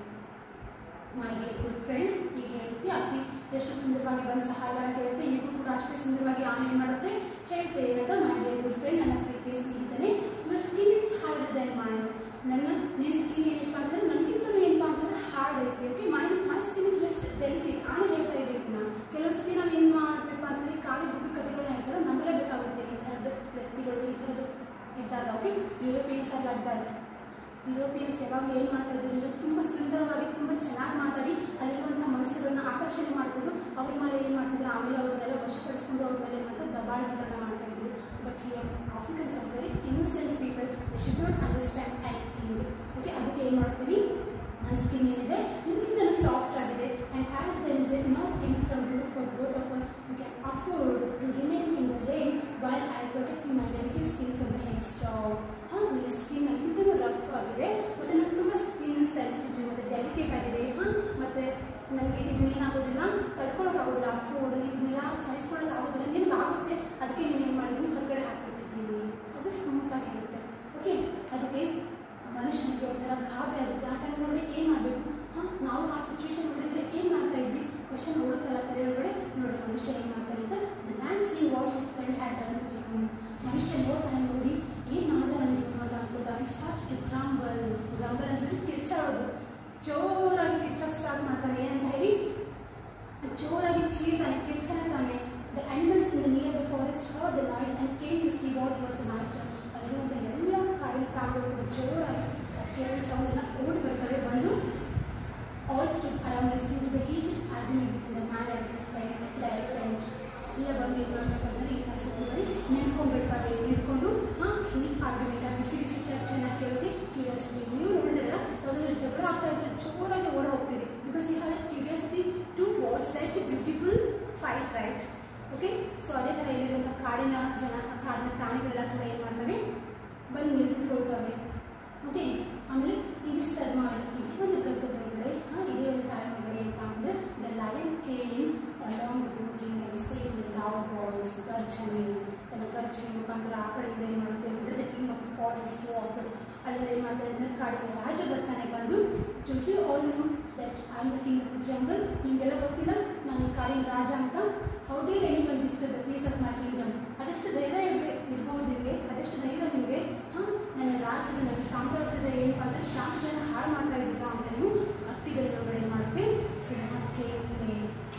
ಮೈ ಗುಡ್ ಫ್ರೆಂಡ್ ಈಗ ಹೇಳ್ತಿ ಅತಿ ಎಷ್ಟು ಸುಂದರವಾಗಿ ಬಂದು ಸಹಾಯವನ್ನು ಕೇಳುತ್ತೆ ಈಗೂ ಕೂಡ ಅಷ್ಟೇ ಸುಂದರವಾಗಿ ಆನ್ ಏನು ಮಾಡುತ್ತೆ ಹೇಳ್ತೆ ಏನಂತ ಮೈ ಡಿಯರ್ ಗುಡ್ ಫ್ರೆಂಡ್ ನನ್ನ ಪ್ರೀತಿಯ ಸ್ನೇಹಿತನೇ your skin is harder than mine ನನ್ನ ನಿನ್ನ ಸ್ಕಿನ್ ಏನಪ್ಪ ಅಂತಂದ್ರೆ ನನಗಿಂತಲೂ ಏನಪ್ಪ ಅಂತಂದ್ರೆ ಹಾರ್ಡ್ ಐತಿ okay mine my skin is was delicate ಆನೆ ಹೇಳ್ತಾ ಇದೆ ಇದನ್ನ ಕೆಲವು ಸತಿ ನಾವು ಏನು ಮಾಡಬೇಕು ಅಂತಂದ್ರೆ ಖಾಲಿ ಗುಡ್ಡು ಕಥೆಗಳನ್ನ ಹೇಳ್ತಾರೆ ನಂಬಲೇಬೇಕಾಗುತ್ತೆ ಈ ಥರದ ವ್ಯಕ್ತಿಗಳು ಈ ಥರದ್ದು ಇದ್ದಾಗ ಓಕೆ ಯುರೋಪಿಯನ್ಸ್ ಎಲ್ಲ ಇದ್ದಾಗ ಯುರೋಪಿಯನ್ಸ್ ಯಾವಾಗ ಏನು ಮಾಡ್ತಾ ಇದ್ದಾರೆ ಅಂದರೆ ತುಂಬ ಸುಂದರವಾಗಿ ತುಂಬ ಚೆನ್ನಾಗಿ ಮಾತಾಡಿ ಅಲ್ಲಿರುವಂಥ ಮನಸ್ಸುಗಳನ್ನ ಆಕರ್ಷಣೆ ಮಾಡಿಕೊಂಡು ಅವ್ರ ಮೇಲೆ ಏನು ಮಾಡ್ತಿದ್ರು ಆಮೇಲೆ ಅವ್ರನ್ನೆಲ್ಲ ವಶಪಡಿಸ್ಕೊಂಡು ಅವ್ರ ಮೇಲೆ ಏನು ಮಾಡ್ತಾರೆ ದಬ್ಬಾಳಿಕೆಗಳನ್ನ ಮಾಡ್ತಾ ಇದ್ರು but here Africans are very innocent people the should not understand anything okay ಅದಕ್ಕೆ ಏನು ಮಾಡ್ತೀವಿ ನನ್ನ ಸ್ಕಿನ್ ಏನಿದೆ ನಿಮಗಿಂತಲೂ ಸಾಫ್ಟ್ ಆಗಿದೆ and as there is a not any from you for both of us you can afford to remain in the rain while I protecting my delicate skin from the head stove ಹಾಂ ನನ್ನ skin ನನಗಿಂತಲೂ rough ಆಗಿದೆ ಮತ್ತು ನನಗೆ ತುಂಬ skin sensitive ಮತ್ತು delicate ಆಗಿದೆ ಹಾಂ ಮತ್ತು ನನಗೆ ಇದನ್ನೇನಾಗೋದಿಲ್ಲ ತಡ್ಕೊಳಕ್ಕಾಗೋದಿಲ್ಲ ಅಫೋರ್ಡ್ ಇದನ್ನೆಲ್ಲ ಸಹಿಸ್ಕೊಳ್ಳೋಕ್ಕಾಗೋದಿಲ್ಲ ನಿನಗೆ ಆಗುತ್ತೆ ಅದಕ್ಕೆ ನೀನು ಏನು ಮಾಡಿದ್ದೀನಿ ಹೊರಗಡೆ ಹಾಕ್ಬಿಟ್ಟಿದ್ದೀನಿ ಅದು ಸ್ಮೂತಾಗಿ ಇರುತ್ತೆ ಓಕೆ ಅದಕ್ಕೆ ಮನುಷ್ಯನಿಗೆ ಒಂಥರ ಗಾಬರಿ ಆಗುತ್ತೆ ಆ ಟೈಮ್ ಒಳಗಡೆ ಏನು ಮಾಡಬೇಕು ಹಾಂ ನಾವು ಆ ಸಿಚುವೇಶನ್ ನೋಡಿದರೆ ಏನು ಮಾಡ್ತಾ ಇದ್ವಿ ಕ್ವಶನ್ ಓಡುತ್ತಲ್ಲ ತಲೆ ಒಳಗಡೆ ನೋಡಿ ಮನುಷ್ಯ ಏನು ಮಾಡ್ತಾರೆ ಅಂತ the man see what his friend had done ಮನುಷ್ಯ ನೋಡ್ತಾನೆ ನೋಡಿ ಏನು ಮಾಡ್ದೆ ನನಗೆ ಇವಾಗ ಅನ್ಕೊಂಡಾಗ ಸ್ಟಾರ್ಟ್ ಟು ಗ್ರಾಂಬಲ್ ಗ್ರಾಂಬಲ್ ಅಂದರೆ ಕಿರ್ಚಾಡೋದು ಜೋರಾಗಿ ಕಿರ್ಚಕ್ಕೆ ಸ್ಟಾರ್ಟ್ ಮಾಡ್ತಾನೆ ಏನಂತ ಹೇಳಿ ಜೋರಾಗಿ ಚೀರ್ತಾನೆ ಕಿರ್ಚಾಡ್ತಾನೆ the animals in the near the forest heard the noise and came to see what was matter ಅಲ್ಲಿರುವಂಥ ಎಲ್ಲ ಕಾಡಿನ ಪ್ರಾಣಿಗಳು ಜೋರಾಗಿ ಕೇಳಿ ಸೌಂಡನ್ನ ಓಡಿ ಬರ್ತವೆ ಬಂದು all stood around listening to the heated argument between the man and his friend the elephant ಎಲ್ಲ ಬಂದು ಏನು ಮಾಡ್ಬೇಕಂದ್ರೆ ಈ ಥರ ಸುತ್ತುವರಿ ನಿಂತ್ಕೊಂಡ್ಬಿಡ್ತವೆ ನಿಂತ್ಕೊಂಡು ಹಾಂ ಹೀಟ್ ಆರ್ಗ್ಯುಮೆಂಟ್ ಬಿಸಿ ಬಿಸಿ ಚರ್ಚೆನ ಕೇಳೋಕೆ ಆಗ್ತಾ ಇದ್ರೆ ಜೋರಾಗಿ ಓಡ ಹೋಗ್ತೀವಿ because you have curiosity to watch that beautiful fight right okay so ಅದೇ ಥರ ಇಲ್ಲಿರುವಂಥ ಕಾಡಿನ ಜನ ಕಾಡಿನ ಪ್ರಾಣಿಗಳೆಲ್ಲ ಕೂಡ ಏನು ಮಾಡ್ತವೆ ಬಂದು ನಿಂತ್ಕೊಳ್ತವೆ ಓಕೆ ಆಮೇಲೆ ಇದಿಷ್ಟು ಟರ್ಮಾಯಿಲ್ ಇದೇ ಒಂದು ಗದ್ದದೊಳಗಡೆ ಹಾಂ ಇದೇ ಒಂದು ಟೈಮ್ ಒಳಗಡೆ ಏನಪ್ಪ ಅಂದರೆ the lion came along roaring and same loud voice ಗರ್ಜನೆ ತನ್ನ ಗರ್ಜನೆ ಮುಖಾಂತರ ಆ ಕಡೆಯಿಂದ ಏನು ಮಾಡುತ್ತೆ ಅಂತಂದರೆ the king of the forest walker ಅಲ್ಲೆಲ್ಲ ಏನು ಮಾಡ್ತಾರೆ ಅಂದರೆ ಕಾಡಿನ ರಾಜ ಬರ್ತಾನೆ ಬಂದು to you all know that I am the king of the jungle ನಿಮಗೆಲ್ಲ ಗೊತ್ತಿಲ್ಲ ನಾನು ಈ ಕಾಡಿನ ರಾಜ ಅಂತ how dare anyone disturb the peace of my kingdom ಅದೆಷ್ಟು ಧೈರ್ಯ ಇರಲಿ ಇರ್ಬೋದು ನಿಮಗೆ ಅದೆಷ್ಟು ಧೈರ್ಯ ನಿಮಗೆ ಹಾಂ ನನ್ನ ರಾಜ್ಯದ ನನ್ನ ಸಾಮ್ರಾಜ್ಯದ ಏನಪ್ಪ ಅಂದರೆ ಶಾಂತಿಯನ್ನು ಹಾಳು ಮಾಡ್ತಾ ಇದ್ದೀರಾ ಅಂತ ನೀವು ಗಟ್ಟಿಗಲ್ಲೊಳಗಡೆ ಏನು ಮಾಡುತ್ತೆ ಸಿಂಹ ಕೇಳ್ತೆ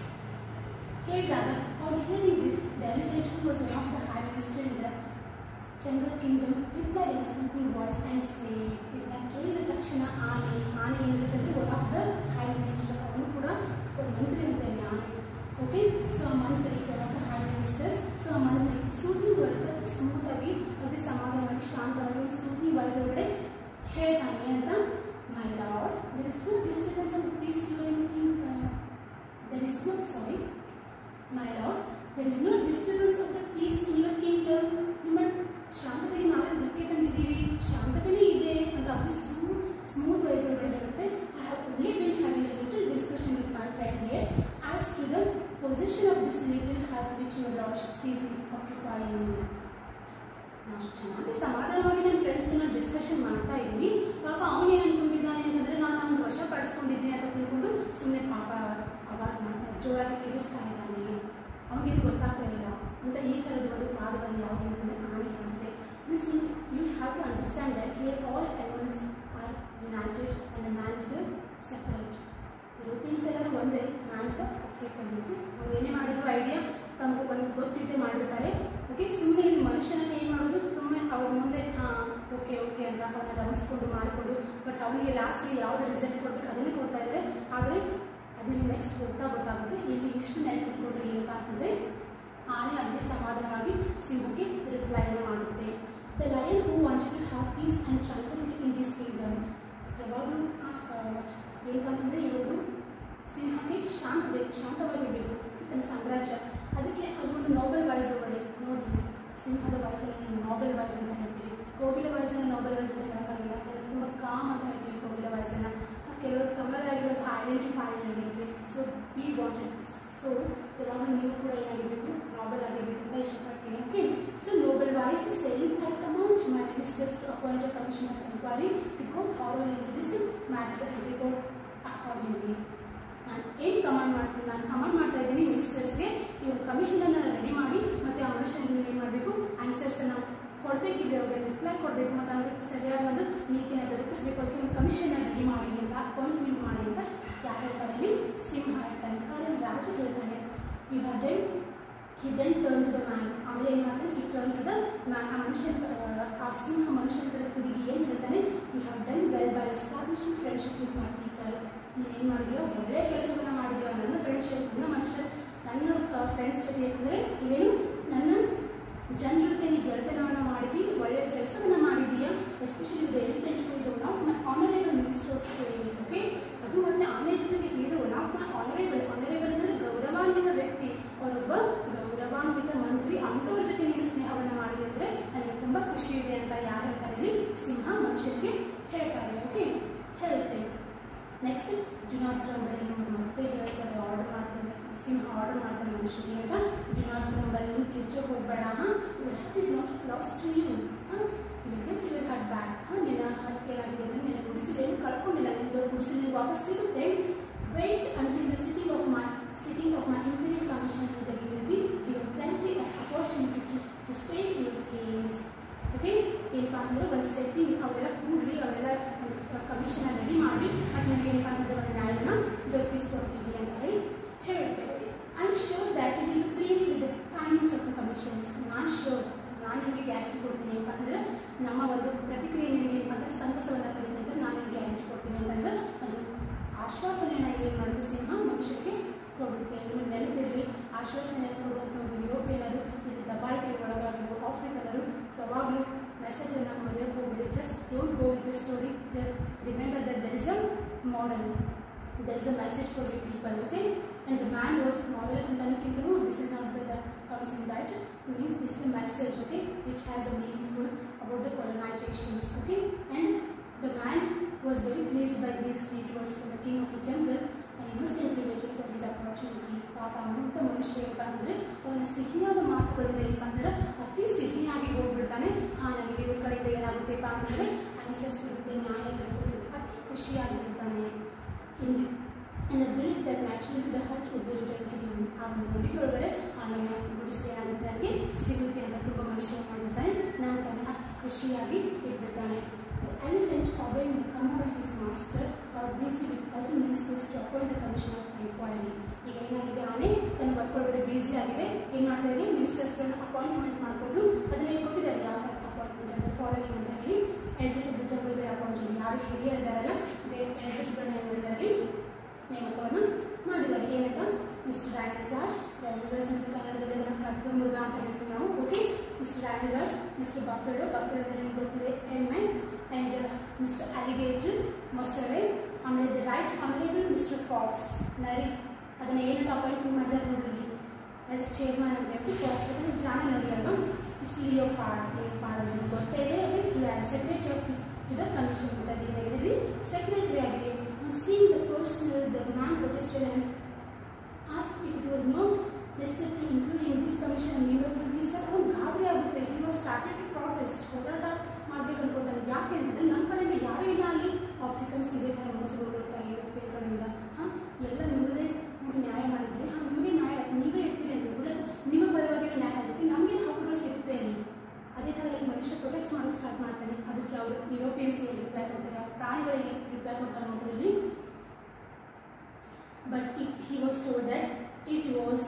ಕೇಳಿದಾಗ ಅವ್ರು hearing this the elephant who was one of the high minister in the jungle kingdom replied in something voice and say ಇದನ್ನ ಕೇಳಿದ ತಕ್ಷಣ ಆನೆ ಆನೆ ಏನಿರುತ್ತೆ one of the high minister ಅವನು ಕೂಡ ಒಬ್ಬ ಮಂತ್ರಿ ಅಂತಾನೆ ಆನೆ ಓಕೆ ಸೊ ಆ ಮಂತ್ರಿ one of the high ministers so ಆ ಮಂತ್ರಿ ಸೂತಿಂಗ್ ವಾಯ್ಸ್ ಅತಿ ಸ್ಮೂತಾಗಿ ಅತಿ ಸಮಾಧಾನವಾಗಿ ಶಾಂತವಾಗಿ ಒಂದು ಸೂತಿಂಗ್ ವಾಯ್ಸ್ ಒಳಗಡೆ ಹೇಳ್ತಾನೆ ಅಂತ my lord there is no disturbance of peace there is no sorry my lord there is no disturbance of the peace in your kingdom ನಿಮ್ಮ ಶಾಂತತೆಗೆ ನಾವೇ ಧಕ್ಕೆ ತಂದಿದ್ದೀವಿ ಶಾಂತತೆನೇ ಇದೆ ಅಂತ ಅದು ಸ್ಮೂ ಸ್ಮೂತ್ ವೈಸ್ ಒಳಗಡೆ ಹೇಳುತ್ತೆ I have only been having a little discussion with my friend here as to the position of this little hut which your lordship sees me occupying ನಾವು ಚೆನ್ನಾಗಿ ಸಮಾಧಾನವಾಗಿ ನನ್ನ ಫ್ರೆಂಡ್ ಜೊತೆ ಡಿಸ್ಕಷನ್ ಮಾಡ್ತಾ ಇದ್ದೀವಿ ಪಾಪ ಅವನು ಏನು ಅನ್ಕೊಂಡಿದ್ದಾನೆ ಅಂತಂದರೆ ನಾನು ಅವ್ನು ವಶಪಡಿಸ್ಕೊಂಡಿದ್ದೀನಿ ಅಂತ ತಿಳ್ಕೊಂಡು ಸುಮ್ಮನೆ ಪಾಪ ಆವಾಜ್ ಮಾಡಿ ಜೋರಾಗಿ ಕಿರಿಸ್ತಾ ಇದ್ದಾನೆ ಅವನಿಗೆ ಗೊತ್ತಾಗ್ತಾ ಇಲ್ಲ ಅಂತ ಈ ಥರದ ಒಂದು ವಾದವನ್ನು ಯಾವುದು ಅಂತಂದರೆ ಆನೆ ಹೇಳುತ್ತೆ means you have to understand that here all animals are united and man is separate Europeans ಎಲ್ಲರೂ ಒಂದೇ ಮ್ಯಾನ್ ದ ಆಫ್ರಿಕನ್ ಓಕೆ ಅವ್ರು ಏನೇ ಮಾಡಿದ್ರು ಐಡಿಯಾ ತಮಗೆ ಒಂದು ಗೊತ್ತಿದ್ದೇ ಮಾಡಿರ್ತಾರೆ ಓಕೆ ಸುಮ್ಮನೆ ಇಲ್ಲಿ ಮನುಷ್ಯನಲ್ಲಿ ಏನು ಮಾಡೋದು ಸುಮ್ಮನೆ ಅವ್ರ ಮುಂದೆ ಹಾಂ ಓಕೆ ಓಕೆ ಅಂತ ಅವನ್ನ ರಮಿಸ್ಕೊಂಡು ಮಾಡಿಕೊಂಡು ಬಟ್ ಅವನಿಗೆ ಲಾಸ್ಟ್ಗೆ ಯಾವ್ದು ರಿಸಲ್ಟ್ ಕೊಡಬೇಕು ಅದನ್ನೇ ಕೊಡ್ತಾ ಇದ್ದಾರೆ ಆದರೆ ಅದು ನಿಮ್ಗೆ ನೆಕ್ಸ್ಟ್ ಗೊತ್ತಾ ಗೊತ್ತಾಗುತ್ತೆ ಇಲ್ಲಿ ಇಷ್ಟು ನೆನಪಿಟ್ಕೊಂಡ್ರೆ ಏನಪ್ಪ ಅಂತಂದರೆ ಆನೆ ಅಲ್ಲಿ ಸಮಾಧಾನವಾಗಿ ಸಿಂಹಕ್ಕೆ ರಿಪ್ಲೈನ ಮಾಡುತ್ತೆ the lion who wanted to have peace and tranquillity in this kingdom ಯಾವಾಗಲೂ ಏನಪ್ಪ ಅಂತಂದರೆ ಇವತ್ತು ಸಿಂಹಕ್ಕೆ ಶಾಂತ ಬೇಕು ಶಾಂತವಾಗಿರಬೇಕು ತನ್ನ ಸಾಮ್ರಾಜ್ಯ ಅದಕ್ಕೆ ಅದು ಒಂದು ನೋಬೆಲ್ ವಾಯ್ಸ್ ಒಳಗಡೆ ನೋಡ್ರಿ ಸಿಂಹದ ವಾಯ್ಸನ್ನು ನೋಬೆಲ್ ವಾಯ್ಸ್ ಅಂತ ಹೇಳ್ತೀವಿ ಕೋಗಿಲ ವಾಯ್ಸನ್ನು ನೋಬೆಲ್ ವಾಯ್ಸ್ ಅಂತ ಹೇಳೋಕ್ಕಾಗಿಲ್ಲ ಅದನ್ನು ತುಂಬ ಕಾಮ್ ಅಂತ ಹೇಳ್ತೀವಿ ಕೋಗಿಲ ವಾಯ್ಸನ್ನು ಕೆಲವರು ತಮ್ಮದೇ ಆಗಿರುವಂಥ ಐಡೆಂಟಿಫೈ ಆಗಿರುತ್ತೆ ಸೊ ಬಿ ವಾಂಟೆಡ್ ಸೊ ಯಾವಾಗಲೂ ನೀವು ಕೂಡ ಏನಾಗಿರಬೇಕು ನಾಬೆಲ್ ಆಗಿರಬೇಕು ಅಂತ ಇಷ್ಟಪಡ್ತೀನಿ okay so noble voice saying I command my ministers to appoint a commission of enquiry to go thoroughly in to this matter and report accordingly ನಾನು ಏನು ಕಮಾಂಡ್ ಮಾಡ್ತೀನಿ ನಾನು ಕಮಾಂಡ್ ಮಾಡ್ತಾ ಇದ್ದೀನಿ ಮಿನಿಸ್ಟರ್ಸ್ಗೆ ಈ ಒಂದು ಕಮಿಷನನ್ನು ರೆಡಿ ಮಾಡಿ ಮತ್ತು ಆ ಮನುಷ್ಯನಿಗೆ ಏನು ಮಾಡಬೇಕು ಆನ್ಸರ್ಸನ್ನು ಕೊಡಬೇಕಿದೆ ಅವ್ರಿಗೆ ರಿಪ್ಲೈ ಕೊಡಬೇಕು ಮತ್ತು ಅವ್ರಿಗೆ ಸರಿಯಾದ ಒಂದು ನೀತಿಯನ್ನು ದೊರಕಿಸಬೇಕು ಅದಕ್ಕೆ ಒಂದು ಕಮಿಷನ್ ರೆಡಿ ಮಾಡಿ ಅಂತ ಅಪಾಯಿಂಟ್ಮೆಂಟ್ ಮಾಡಿ ಅಂತ ಯಾರು ಹೇಳ್ತಾರೆ ಇಲ್ಲಿ ಸಿಂಹ ಹೇಳ್ತಾನೆ ಕಾಡಲ್ಲಿ ರಾಜ ಹೇಳ್ತಾನೆ you have done he then turn to the man ಆಮೇಲೆ ಏನು ಮಾಡ್ತಾನೆ he turn to the man ಆ ಮನುಷ್ಯ ಆ ಸಿಂಹ ಮನುಷ್ಯನ ಕಡೆ ತಿರುಗಿ ಏನು ಹೇಳ್ತಾನೆ you have done well by establishing friendship with my people ನೀನೇನು ಮಾಡಿದ್ಯೋ ಒಳ್ಳೆಯ ಕೆಲಸವನ್ನು ಮಾಡಿದ್ಯೋ ನನ್ನ ಫ್ರೆಂಡ್ಶಿಪ್ ನನ್ನ ಮನುಷ್ಯ ನನ್ನ ಫ್ರೆಂಡ್ಸ್ ಜೊತೆ ಯಾಕಂದರೆ ಏನು ನನ್ನ ಜನರ ಜೊತೆ ನೀನು ಗೆಳೆತನವನ್ನು ಮಾಡಿದ್ವಿ ಒಳ್ಳೆಯ ಕೆಲಸವನ್ನು ಮಾಡಿದೀಯಾ especially the elephant is one of my honourable minister of state okay ಅದು ಮತ್ತು ಆನೆ ಜೊತೆಗೆ is one of my honourable honourable ಅಂದರೆ ಗೌರವಾನ್ವಿತ ವ್ಯಕ್ತಿ ಅವರೊಬ್ಬ ಗೌರವಾನ್ವಿತ ಮಂತ್ರಿ ಅಂಥವ್ರ ಜೊತೆ ನೀನು ಸ್ನೇಹವನ್ನು ಮಾಡಿದೆ ಅಂದರೆ ನನಗೆ ತುಂಬ ಖುಷಿ ಇದೆ ಅಂತ ಯಾರು ಹೇಳ್ತಾರೆ ಇಲ್ಲಿ ಸಿಂಹ ಮನುಷ್ಯನಿಗೆ ಹೇಳ್ತಾರೆ ಓಕೆ ಹೇಳುತ್ತೆ ನೆಕ್ಸ್ಟ್ ಡು ನಾಟ್ ಟ್ರಂಬಲ್ ನೀವು ಮತ್ತೆ ಹೇಳ್ತಾರೆ ಆರ್ಡರ್ ಮಾಡ್ತಾರೆ ಸಿಂಹ ಆರ್ಡರ್ ಮಾಡ್ತಾರೆ ಮನುಷ್ಯನಿಗೆ ಅಂತ ಡು ನಾಟ್ ಟ್ರಂಬಲ್ ನೀವು ಕಿರ್ಚೋಕೆ ಹೋಗಬೇಡ ಹಾಂ your hat is not lost to you ಹಾಂ you get your hat back ಹಾಂ ನಿನ್ನ ಹ್ಯಾಟ್ ಏನಾಗಿದೆ ಅಂದರೆ ನಿನ್ನ ಗುಡಿಸಿದೇನು ಕಳ್ಕೊಂಡಿಲ್ಲ ನಿನ್ನ ಗುಡಿಸಿ ನಿನಗೆ ವಾಪಸ್ ಸಿಗುತ್ತೆ wait until the sitting of my sitting of my imperial commission that you will be given plenty of opportunity to state your case okay ಏನಪ್ಪ ಅಂತಂದರೆ ಒಂದು ಸೆಟ್ಟಿಂಗ್ ಅವೆಲ್ಲ ಕೂಡಲಿ ಅವೆಲ್ಲ ಒಂದು ಕಮಿಷನ್ ರೆಡಿ ಮಾಡಿ ಮತ್ತು ನನಗೆ ಏನಪ್ಪ ಅಂತಂದರೆ ಒಂದು ನ್ಯಾಯವನ್ನು ದೊರಕಿಸ್ಕೊಡ್ತೀವಿ ಅಂತ ಹೇಳಿ ಹೇಳುತ್ತೆ okay I am sure that you will please with the findings of the commissions ನಾನು ಶ್ಯೂರ್ ನಾನು ನಿಮಗೆ ಗ್ಯಾರಂಟಿ ಕೊಡ್ತೀನಿ ಏನಪ್ಪ ಅಂತಂದರೆ ನಮ್ಮ ಒಂದು ಪ್ರತಿಕ್ರಿಯೆ ನಿಮಗೆ ಏನಪ್ಪ ಅಂದರೆ ಸಂತಸವನ್ನು ಪಡೆಯುತ್ತೆ ಅಂತ ನಾನು ನಿಮಗೆ ಗ್ಯಾರಂಟಿ ಕೊಡ್ತೀನಿ ಅಂತಂದ್ರೆ ಅದು ಆಶ್ವಾಸನೆಯನ್ನು ಏನು ಮಾಡುತ್ತೆ ಸಿಂಹ ಮನುಷ್ಯರಿಗೆ ಕೊಡುತ್ತೆ ನಿಮಗೆ ನೆನಪಿರಲಿ ಆಶ್ವಾಸನೆ ಕೊಡುವಂಥವ್ರು ಯುರೋಪಿಯನರು ಇಲ್ಲಿ ದಬ್ಬಾಳಿಕೆಗೆ ಒಳಗಾಗಿರುವ ಆಫ್ರಿಕನರು ಯಾವಾಗಲೂ ಮೆಸೇಜನ್ನು ಮರೆಯೋಕೆ ಹೋಗ್ಬಿಡಿ just don't go with the story just remember that there is a moral. There is a message for you people, okay? And the man was moral and Tanakintanu, this is not the that comes in that. It means this is the message, okay, which has a meaningful about the colonizations, okay? And the man was very pleased by these sweet words from the king of the jungle and innocently waited for his opportunity. ಪಾಪ ಅನಂತ ಮನುಷ್ಯ ಏನಪ್ಪ ಅಂತಂದ್ರೆ ಅವನ ಸಿಹಿಯಾದ ಮಾತುಗಳಿಂದ ಏನಪ್ಪ ಅಂತಂದ್ರೆ ಅತಿ ಸಿಹಿಯಾಗಿ ಹೋಗ್ಬಿಡ್ತಾನೆ ಹಾ ನನಗೆ ಇವ್ರ ಕಡೆಯಿಂದ ಏನಾಗುತ್ತೆಪ್ಪ ಅಂತಂದ್ರೆ ಅನುಸರಿಸಿರುತ್ತೆ ನ್ಯಾಯ ದೊರಕುತ್ತದೆ ಅತಿ ಖುಷಿಯಾಗಿರ್ತಾನೆ in in the belief that naturally the hurt would be return to him ಆ ಒಂದು ನಂಬಿಕೆ ಒಳಗಡೆ ಆ ನಮ್ಮ ಗುಡಿಸಿಗೆ ಏನಾಗುತ್ತೆ ನನಗೆ ಸಿಗುತ್ತೆ ಅಂತ ತುಂಬ ಮನುಷ್ಯ ಮಾಡಿರ್ತಾನೆ ನಾವು ತಾನು ಅತಿ ಖುಷಿಯಾಗಿ ಇಟ್ಬಿಡ್ತಾನೆ The elephant obeying the command of his master got busy with other ministers to appoint the commission of inquiry. ಈಗ ಏನಾಗಿದೆ ಆನೆ ತನ್ನ ವರ್ಕ್ ಒಳಗಡೆ ಬ್ಯುಸಿ ಆಗಿದೆ ಏನು ಮಾಡ್ತಾ ಇದೆ ಮಿನಿಸ್ಟರ್ಸ್ಗಳನ್ನ ಅಪಾಯಿಂಟ್ಮೆಂಟ್ ಮಾಡಿಕೊಂಡು ಅದನ್ನ ಹೇಗೆ ಕೊಟ್ಟಿದ್ದಾರೆ ಯಾವ ಥರದ ಅಪಾಯಿಂಟ್ಮೆಂಟ್ ಅಂತ ಫಾಲೋವಿಂಗ್ ಅಂತ ಹೇಳಿ ಎಲ್ಡರ್ಸ್ ಆಫ್ ದ ಜಂಗಲ್ ಬೇರೆ ಅಪಾಯಿಂಟ್ಮೆಂಟ್ ಯಾರು ಹಿರಿಯರಿದ್ದಾರಲ್ಲ ಎಲ್ಡರ್ಸ್ಗಳನ್ನ ಏನು ಮಾಡಿದ್ದಾರೆ ನೇಮಕವನ್ನು ಮಾಡಿದ್ದಾರೆ ಏನಂತ ಮಿಸ್ಟರ್ ಡೈನೋಸಾರ್ಸ್ ಡೈನೋಸಾರ್ಸ್ ಅಂತ ಕನ್ನಡದಲ್ಲಿ ಅದನ್ನು ಖಡ್ಗ ಮೃಗ ಅಂತ ಹೇಳ್ತೀವಿ ನಾವು okay mister dinosaurs mister buffalo buffalo ಅಂದರೆ ನಿಮ್ಗೆ ಗೊತ್ತಿದೆ ಎಮ್ಮೆ ಆ್ಯಂಡ್ ಮಿಸ್ಟರ್ ಅಲಿಗೇಟರ್ ಮೊಸಳೆ ಆಮೇಲೆ the right honourable mister fox ನರಿ ಅದನ್ನು ಏನಂತ ಅಪಾಯಿಂಟ್ಮೆಂಟ್ ಮಾಡಿದ್ದಾರೆ ನೋಡ್ರಿ ಆಸ್ ಚೇರ್ಮನ್ ಅಂತ ಹೇಳಿ ಫಾಕ್ಸ್ ಅಂದರೆ ಜಾನ ನರಿ ಅಲ್ವಾ is leopard leopard ಅಂತ ಗೊತ್ತೇ ಇದೆ secretary of to the commission ಅಂತ ಇದರಲ್ಲಿ ಸೆಕ್ರೆಟರಿ ಆಗಿದೆ seeing the person the man protested and asked if it was not necessary to include in this commission a member from his side ಅವ್ನು ಗಾಬರಿ ಆಗುತ್ತೆ he was started to protest ಹೋರಾಟ ಮಾಡ್ಬೇಕು ಅನ್ಕೊಳ್ತಾನೆ ಯಾಕೆ ಅಂತಂದ್ರೆ ನಮ್ಮ ಕಡೆಯಿಂದ ಯಾರೂ ಇಲ್ಲ ಅಲ್ಲಿ ಆಫ್ರಿಕನ್ಸ್ ಇದೇ ಥರ ಮೋಸಗೊಳ್ತಾರೆ ಯುರೋಪಿಯನ್ ಕಡೆಯಿಂದ ಹಾಂ ಎಲ್ಲ ನಿಮ್ಮದೇ ಕೂಡ ನ್ಯಾಯ ಮಾಡಿದ್ರೆ ಹಾಂ ನಿಮಗೆ ನ್ಯಾಯ ನೀವೇ ಇರ್ತೀರಿ ಅಂತ ಒಳ್ಳೆ ನಿಮ್ಮ ಪರವಾಗಿ ನ್ಯಾಯ ಆಗುತ್ತೆ ನಮಗೆ ಹಕ್ಕುಗಳು ಸಿಗುತ್ತೆ ಅಲ್ಲಿ ಅದೇ ಥರ ಇಲ್ಲಿ ಮನುಷ್ಯ ಪ್ರೊಟೆಸ್ಟ್ ಮಾಡೋಕೆ ಸ್ಟಾರ್ಟ್ ಮಾಡ್ತಾನೆ ಅದಕ್ಕೆ ಅವರು ಯುರೋಪಿಯನ್ಸ್ ಏನು ರಿಪ್ಲೈ ಕೊಡ್ತಾರೆ ಆ ಪ್ರಾಣಿಗಳಿಗೆ ರಿಪ್ಲೈ ಕೊಡ್ತಾರೆ ನೋಡ್ರಿ ಇಲ್ಲಿ but it he was told that it was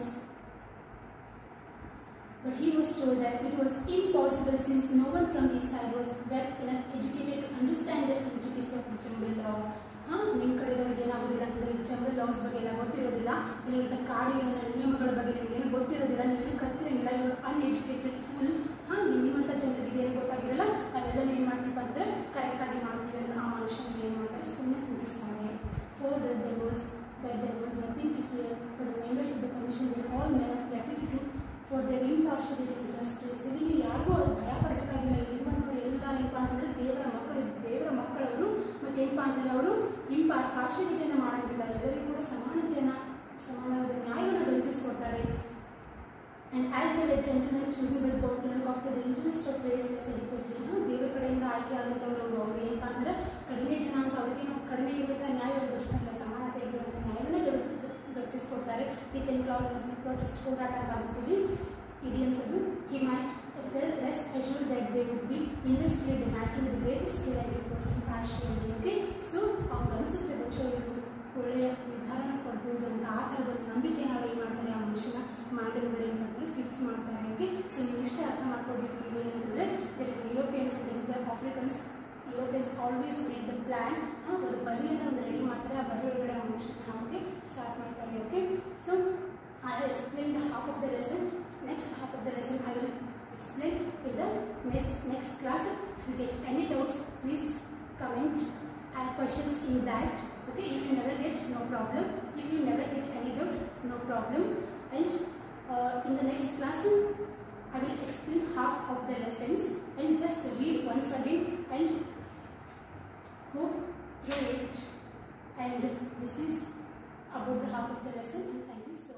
But he was told that it was impossible since no one from his side was well enough educated to understand the intricacies of the jungle law. ಹಾಂ ನಿಮ್ಮ ಕಡೆದವ್ರಿಗೆ ಏನಾಗೋದಿಲ್ಲ ಅಂತಂದರೆ ಈ jungle loss ಬಗ್ಗೆ ಎಲ್ಲ ಗೊತ್ತಿರೋದಿಲ್ಲ ಇಲ್ಲಿಂದ ಕಾಡಿನ ನಿಯಮಗಳ ಬಗ್ಗೆ ನಿಮಗೇನು ಗೊತ್ತಿರೋದಿಲ್ಲ ನೀವೇನು ಕತ್ತಿರಂಗಿಲ್ಲ ಇವಾಗ ಅನ್ಎಜುಕೇಟೆಡ್ ಫುಲ್ ಹಾಂ ನಿಮ್ಮಂಥ ಜನರಿಗೆ ಏನು ಗೊತ್ತಾಗಿರಲ್ಲ ಅವೆಲ್ಲ ಏನು ಮಾಡ್ತೀವಿ ಅಂತಂದರೆ ಕರೆಕ್ಟಾಗಿ ಮಾಡ್ತೀವಿ ಅಂತ ಆ ಮನುಷ್ಯನಿಗೆ ಏನು ಮಾಡ್ತಾರೆ ಸುಮ್ಮನೆ ಕೂಡಿಸ್ತಾರೆ for that there was that there was nothing to fear for the members of the commission they all men of reputed for their impartiality and justice ಇಲ್ಲಿ ಯಾರಿಗೂ ಅದು ಭಯ ಪಡಬೇಕಾಗಿಲ್ಲ ಇಲ್ಲಿರುವಂಥವ್ರು ಎಲ್ಲ ಏನಪ್ಪ ಅಂತಂದರೆ ದೇವರ ಮಕ್ಕಳು ದೇವರ ಮಕ್ಕಳವರು ಮತ್ತು ಏನಪ್ಪ ಅಂತಂದರೆ ಅವರು ಇಂಪಾ ಪಾರ್ಷಿಯಲಿಟಿಯನ್ನು ಮಾಡೋದಿಲ್ಲ ಎಲ್ಲರಿಗೂ ಕೂಡ ಸಮಾನತೆಯನ್ನು ಸಮಾನವಾದ ನ್ಯಾಯವನ್ನು ದೊರಕಿಸ್ಕೊಡ್ತಾರೆ and as the gentlemen choosing by God to look after the interest of race as equitably ದೇವರ ಕಡೆಯಿಂದ ಆಯ್ಕೆ ಆದಂಥವ್ರು ಅವರು ಅವ್ರು ಏನಪ್ಪ ಅಂತಂದರೆ ಕಡಿಮೆ ಜನ ಅಂತ ಅವ್ರಿಗೆ ನಾವು ಕಡಿಮೆ ಇರುವಂಥ ನ್ಯಾಯವನ್ನು ದೊರಕಿಸ್ತಾ ಸಮಾನತೆ ಇರುವಂಥ ನ್ಯಾಯವನ್ನು ದೊರಕ ದೊರಕಿಸ್ಕೊಡ್ತಾರೆ ವಿತಿನ್ ಕ್ಲಾಸ್ ಪ್ರೊಟೆಸ್ಟ್ ಹೋರಾಟ ಅಂತ ಆಗುತ್ತಿಲ್ಲಿ ಇಡಿಯಮ್ಸ್ ಅದು he might rest assure that they would be industrial the matter with greatest skill and impartially okay so ಅವ್ನು ಅನಿಸುತ್ತೆ ಬಹುಶಃ ಇವರು ಒಳ್ಳೆಯ ನಿರ್ಧಾರನ ಕೊಡ್ಬೋದು ಅಂತ ಆ ಥರದ ಒಂದು ನಂಬಿಕೆಯನ್ನು ಅವ್ರು ಏನು ಮಾಡ್ತಾರೆ ಆ ಮನುಷ್ಯನ ಮೈಂಡ್ ಒಳಗಡೆ ಏನು ಮಾಡ್ತಾರೆ ಫಿಕ್ಸ್ ಮಾಡ್ತಾರೆ ಓಕೆ ಸೊ ನೀವು ಇಷ್ಟೇ ಅರ್ಥ ಮಾಡ್ಕೊಳ್ಬೇಕು ಈಗ ಏನಂತಂದರೆ there is Europeans there is the Africans Europeans always made the plan ಒಂದು ಬಲಿಯನ್ನು ಒಂದು ರೆಡಿ ಮಾಡ್ತಾರೆ ಆ ಬಲಿ ಒಳಗಡೆ ಆ ಮನುಷ್ಯನ ಹಾಕಿ ಸ್ಟಾರ್ಟ್ ಮಾಡ್ತಾರೆ okay so I have explain the half of the lesson next half of the lesson I will explain in the next, next class. If you get any doubts, please comment and questions in that. Okay, if you never get, no problem. If you never get any doubt, no problem. And uh, in the next class, I will explain half of the lessons and just read once again and go through it. And this is about the half of the lesson. And thank you so much.